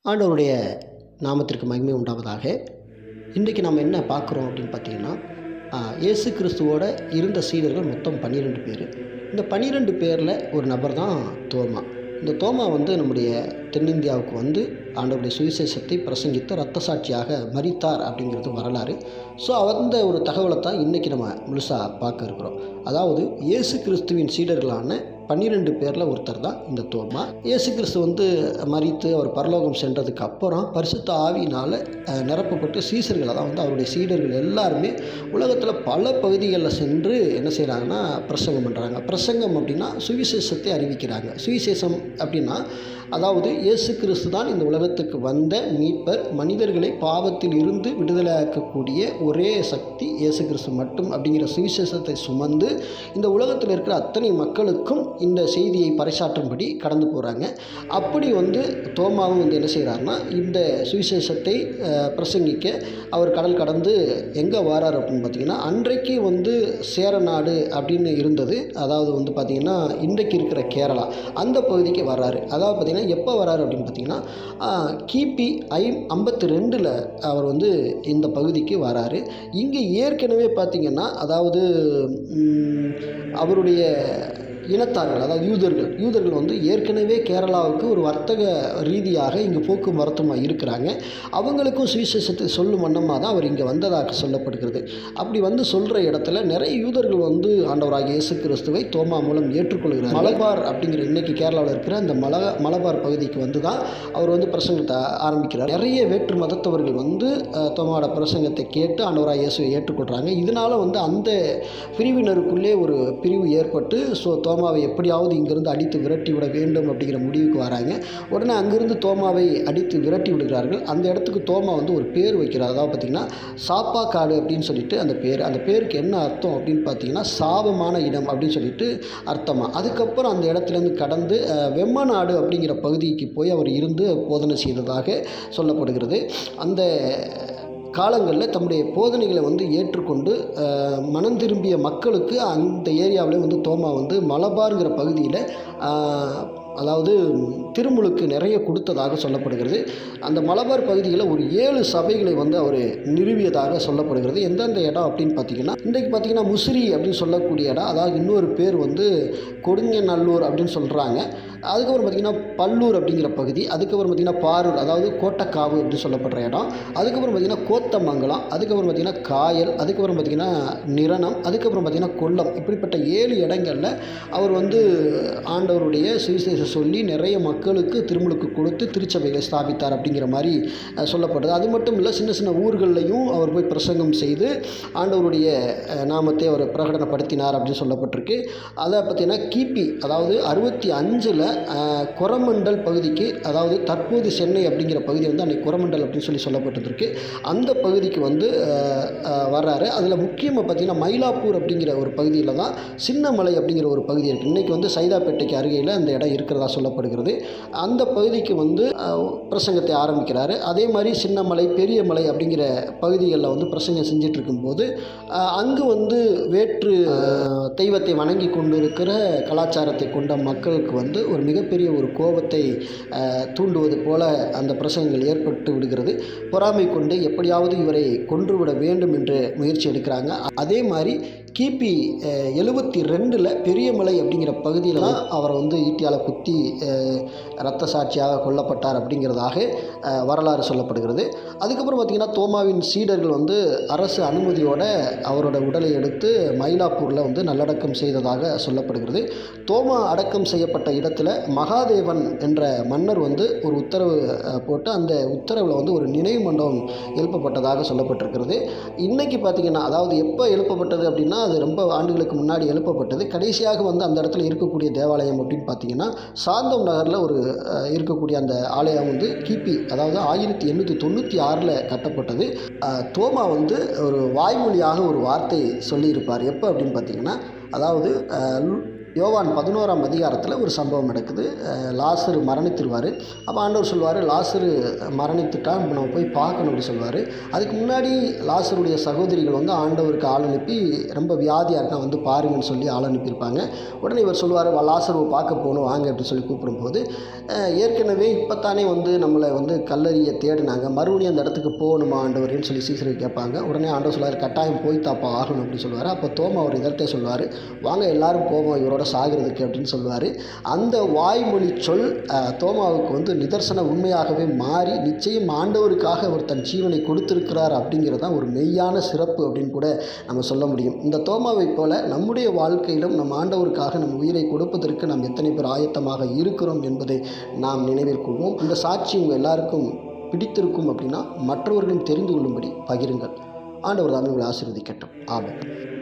ஆண்டவருடைய நாமத்திற்கு மகிமை உண்டாவதாக இன்றைக்கு நம்ம என்ன பார்க்குறோம் அப்படின்னு பார்த்தீங்கன்னா ஆ, இயேசு கிறிஸ்துவோட இருந்த சீடர்கள் மொத்தம் பன்னிரெண்டு பேர் இந்த பன்னிரெண்டு பேரில் ஒரு நபர் தான் தோமா இந்த தோமா வந்து நம்முடைய தென்னிந்தியாவுக்கு வந்து ஆண்டவருடைய சுவிசேஷத்தை பிரசங்கித்து ரத்த சாட்சியாக மரித்தார் அப்படிங்கிறது வரலாறு ஸோ அந்த ஒரு தகவலை தான் இன்றைக்கி நம்ம முழுசாக பார்க்க இருக்கிறோம் அதாவது இயேசு கிறிஸ்துவின் சீடர்களான பன்னிரெண்டு பேரில் ஒருத்தர் தான் இந்த தோமா இயேசு கிறிஸ்து வந்து மரித்து அவர் பரலோகம் சென்றதுக்கு அப்புறம் பரிசுத்த ஆவியினால் அஹ், நிரப்பப்பட்டு சீசர்கள் அதாவது வந்து அவருடைய சீடர்கள் எல்லாருமே உலகத்தில் பல பகுதிகளில் சென்று என்ன செய்கிறாங்கன்னா பிரசங்கம் பண்ணுறாங்க பிரசங்கம் அப்படின்னா சுவிசேஷத்தை அறிவிக்கிறாங்க சுவிசேஷம் அப்படின்னா அதாவது இயேசு கிறிஸ்து தான் இந்த உலகத்துக்கு வந்த மீட்பர் மனிதர்களை பாவத்தில் இருந்து விடுதலையாக்கக்கூடிய ஒரே சக்தி இயேசு கிறிஸ்து மட்டும் அப்படிங்கிற சுவிசேஷத்தை சுமந்து இந்த உலகத்தில் இருக்கிற அத்தனை மக்களுக்கும் இந்த செய்தியை பறைசாற்றும்படி கடந்து போகிறாங்க அப்படி வந்து தோமாவும் வந்து என்ன செய்கிறாருன்னா இந்த சுவிசேஷத்தை அஹ், பிரசங்கிக்க அவர் கடல் கடந்து எங்கே வாரார் அப்படின்னு பார்த்தீங்கன்னா அன்றைக்கு வந்து சேரநாடு அப்படின்னு இருந்தது அதாவது வந்து பார்த்திங்கன்னா இன்றைக்கு இருக்கிற கேரளா அந்த பகுதிக்கு வர்றாரு அதாவது பார்த்திங்கன்னா எப்போ வராரு அப்படின்னு பார்த்தீங்கன்னா ஆஹ், கிபி ஐ ஐம்பத்தி ரெண்டில் அவர் வந்து இந்த பகுதிக்கு வராரு இங்கே ஏற்கனவே பார்த்திங்கன்னா அதாவது ம், அவருடைய இனத்தார்கள் அதாவது யூதர்கள் யூதர்கள் வந்து ஏற்கனவே கேரளாவுக்கு ஒரு வர்த்தக ரீதியாக இங்கே போக்குவரத்துமாக இருக்கிறாங்க அவங்களுக்கும் சுவிசேஷத்தை சொல்லும் வண்ணமாக தான் அவர் இங்கே வந்ததாக சொல்லப்படுகிறது அப்படி வந்து சொல்கிற இடத்துல நிறைய யூதர்கள் வந்து ஆண்டவராக இயேசு கிறிஸ்துவை தோமா மூலம் ஏற்றுக்கொள்கிறார் மலபார் அப்படிங்கிற இன்னைக்கு கேரளாவில் இருக்கிற அந்த மல மலபார் பகுதிக்கு வந்து தான் அவர் வந்து பிரசங்கத்தை ஆரம்பிக்கிறார் நிறைய வேற்று மதத்தவர்கள் வந்து அஹ், தோமாவோட பிரசங்கத்தை கேட்டு ஆண்டவராக இயேசுவை ஏற்றுக்கொள்கிறாங்க இதனால வந்து அந்த பிரிவினருக்குள்ளே ஒரு பிரிவு ஏற்பட்டு ஸோ தோமாவை எப்படியாவது இங்கிருந்து அடித்து விரட்டி விட வேண்டும் அப்படிங்கிற முடிவுக்கு வராங்க உடனே அங்கிருந்து தோமாவை அடித்து விரட்டி விடுகிறார்கள் அந்த இடத்துக்கு தோமா வந்து ஒரு பேர் வைக்கிறார் அதாவது பார்த்திங்கன்னா சாப்பா காடு அப்படின்னு சொல்லிட்டு அந்த பேர் அந்த பேருக்கு என்ன அர்த்தம் அப்படின்னு பார்த்தீங்கன்னா சாபமான இடம் அப்படின்னு சொல்லிட்டு அர்த்தமா அதுக்கப்புறம் அந்த இடத்துலேருந்து கடந்து அஹ், வெம்மநாடு அப்படிங்கிற பகுதிக்கு போய் அவர் இருந்து போதனை செய்ததாக சொல்லப்படுகிறது அந்த காலங்களில் தம்முடைய போதனைகளை வந்து ஏற்றுக்கொண்டு அஹ், மனம் திரும்பிய மக்களுக்கு அந்த ஏரியாவிலே வந்து தோமா வந்து மலபாருங்கிற பகுதியில் அஹ், அதாவது திருமுழுக்கு நிறைய கொடுத்ததாக சொல்லப்படுகிறது அந்த மலபார் பகுதியில் ஒரு ஏழு சபைகளை வந்து அவர் நிறுவியதாக சொல்லப்படுகிறது எந்தெந்த இடம் அப்படின்னு பார்த்தீங்கன்னா இன்றைக்கு பார்த்தீங்கன்னா முசிறி அப்படின்னு சொல்லக்கூடிய இடம் அதாவது இன்னொரு பேர் வந்து கொடுங்கநல்லூர் அப்படின்னு சொல்கிறாங்க அதுக்கப்புறம் பார்த்திங்கன்னா பல்லூர் அப்படிங்கிற பகுதி அதுக்கப்புறம் பார்த்திங்கன்னா பாரூர் அதாவது கோட்டக்காவு அப்படின்னு சொல்லப்படுற இடம் அதுக்கப்புறம் பார்த்திங்கன்னா கோத்தமங்கலம் அதுக்கப்புறம் பார்த்திங்கன்னா காயல் அதுக்கப்புறம் பார்த்திங்கன்னா நிரணம் அதுக்கப்புறம் பார்த்திங்கன்னா கொல்லம் இப்படிப்பட்ட ஏழு இடங்களில் அவர் வந்து ஆண்டவருடைய சுவிசேஷம் சொல்லி நிறைய மக்களுக்கு திருமுழுக்கு கொடுத்து திருச்சபைகளை ஸ்தாபித்தார் அப்படிங்கிற மாதிரி அஹ், சொல்லப்படுது அது மட்டும் இல்லை சின்ன சின்ன ஊர்கள்லையும் அவர் போய் பிரசங்கம் செய்து ஆண்டவருடைய அஹ், நாமத்தை அவர் பிரகடனப்படுத்தினார் அப்படின்னு சொல்லப்பட்டிருக்கு அதை பார்த்தீங்கன்னா கிபி அதாவது அறுபத்தி அஞ்சில் கொரமண்டல் பகுதிக்கு அதாவது தற்போது சென்னை அப்படிங்கிற பகுதி வந்து அன்னைக்கு கொரமண்டல் அப்படின்னு சொல்லி சொல்லப்பட்டிருக்கு அந்த பகுதிக்கு வந்து அஹ், அஹ், வர்றாரு அதில் முக்கியமாக பார்த்தீங்கன்னா மயிலாப்பூர் அப்படிங்கிற ஒரு பகுதியில் தான் சின்னமலை அப்படிங்கிற ஒரு பகுதி இருக்குது இன்றைக்கி வந்து சைதாப்பேட்டைக்கு அருகையில் அந்த இடம் இருக்கிறதா சொல்லப்படுகிறது அந்த பகுதிக்கு வந்து அஹ், பிரசங்கத்தை ஆரம்பிக்கிறாரு அதே மாதிரி சின்னமலை பெரியமலை அப்படிங்கிற பகுதிகளில் வந்து பிரசங்கம் செஞ்சுட்டு இருக்கும்போது அஹ், அங்கு வந்து வேற்று அஹ், தெய்வத்தை வணங்கி கொண்டு இருக்கிற கலாச்சாரத்தை கொண்ட மக்களுக்கு வந்து ஒரு மிகப்பெரிய ஒரு கோபத்தை அஹ், தூண்டுவது போல அந்த பிரசங்கங்கள் ஏற்பட்டு விடுகிறது பொறாமை கொண்டு எப்படியாவது இவரை கொன்றுவிட வேண்டும் என்று முயற்சி எடுக்கிறாங்க அதே மாதிரி கிபி எழுபத்தி ரெண்டில் பெரியமலை அப்படிங்கிற பகுதியில் தான் அவரை வந்து ஈட்டியால் குத்தி அஹ், இரத்த சாட்சியாக கொல்லப்பட்டார் அப்படிங்கிறதாக அஹ், வரலாறு சொல்லப்படுகிறது அதுக்கப்புறம் பார்த்திங்கன்னா தோமாவின் சீடர்கள் வந்து அரசு அனுமதியோட அவரோட உடலை எடுத்து மயிலாப்பூரில் வந்து நல்லடக்கம் செய்ததாக சொல்லப்படுகிறது தோமா அடக்கம் செய்யப்பட்ட இடத்துல மகாதேவன் என்ற மன்னர் வந்து ஒரு உத்தரவு அஹ், போட்டு அந்த உத்தரவில் வந்து ஒரு நினைவு மண்டபம் எழுப்பப்பட்டதாக சொல்லப்பட்டிருக்கிறது இன்றைக்கி பார்த்திங்கன்னா அதாவது எப்போ எழுப்பப்பட்டது அப்படின்னா அது ரொம்ப ஆண்டுகளுக்கு முன்னாடி எழுப்பப்பட்டது கடைசியாக வந்து அந்த இடத்துல இருக்கக்கூடிய தேவாலயம் அப்படின்னு பார்த்தீங்கன்னா சாந்தம் நகரில் ஒரு அஹ், இருக்கக்கூடிய அந்த ஆலயம் வந்து கிபி அதாவது ஆயிரத்தி எண்ணூற்றி தொண்ணூற்றி ஆறில் கட்டப்பட்டது அஹ், தோமா வந்து ஒரு வாய்மொழியாக ஒரு வார்த்தை சொல்லியிருப்பார் எப்போ அப்படின்னு பார்த்தீங்கன்னா அதாவது அஹ், லு- யோவான் பதினோராம் அதிகாரத்தில் ஒரு சம்பவம் நடக்குது அஹ் லாசரு மரணித்திருவார் அப்போ ஆண்டவர் சொல்வார் லாசரு மரணித்துட்டான் இப்போ நம்ம போய் பார்க்கணும் அப்படி சொல்வார் அதுக்கு முன்னாடி லாசருடைய சகோதரிகள் வந்து ஆண்டவருக்கு ஆள் அனுப்பி ரொம்ப வியாதியாக இருக்கான் வந்து பாருங்கன்னு சொல்லி ஆள் அனுப்பியிருப்பாங்க உடனே இவர் சொல்வார் லாசருவை பார்க்க போகணும் வாங்க அப்படின்னு சொல்லி கூப்பிடும்போது அஹ் ஏற்கனவே இப்போ தானே வந்து நம்மளை வந்து கல்லறியை தேடினாங்க மறுபடியும் அந்த இடத்துக்கு போகணுமா ஆண்டவரேன்னு சொல்லி சீசரை கேட்பாங்க உடனே ஆண்டவர் சொல்வார் கட்டாயம் போய் தாப்பா ஆகணும் அப்படின்னு சொல்லுவார் அப்போ தோமா அவர் இதர்கிட்ட சொல்லுவார் வாங்க எல்லாரும் போவோம் இவரோட சாகிறதுக்கு அப்படின்னு சொல்லுவார் அந்த வாய்மொழி சொல் அஹ், தோமாவுக்கு வந்து நிதர்சன உண்மையாகவே மாறி நிச்சயம் ஆண்டவருக்காக அவர் தன் ஜீவனை கொடுத்திருக்கிறார் அப்படிங்கிறது தான் ஒரு மெய்யான சிறப்பு அப்படின்னு கூட நம்ம சொல்ல முடியும் இந்த தோமாவைப் போல நம்முடைய வாழ்க்கையிலும் நம் ஆண்டவருக்காக நம் உயிரை கொடுப்பதற்கு நாம் எத்தனை பேர் ஆயத்தமாக இருக்கிறோம் என்பதை நாம் நினைவில் கொள்வோம் இந்த சாட்சி உங்கள் எல்லாருக்கும் பிடித்திருக்கும் அப்படின்னா மற்றவர்களும் தெரிந்து கொள்ளும்படி பகிருங்கள் ஆண்டவர் தாமே உங்களை ஆசீர்வதிக்கட்டும் ஆமென்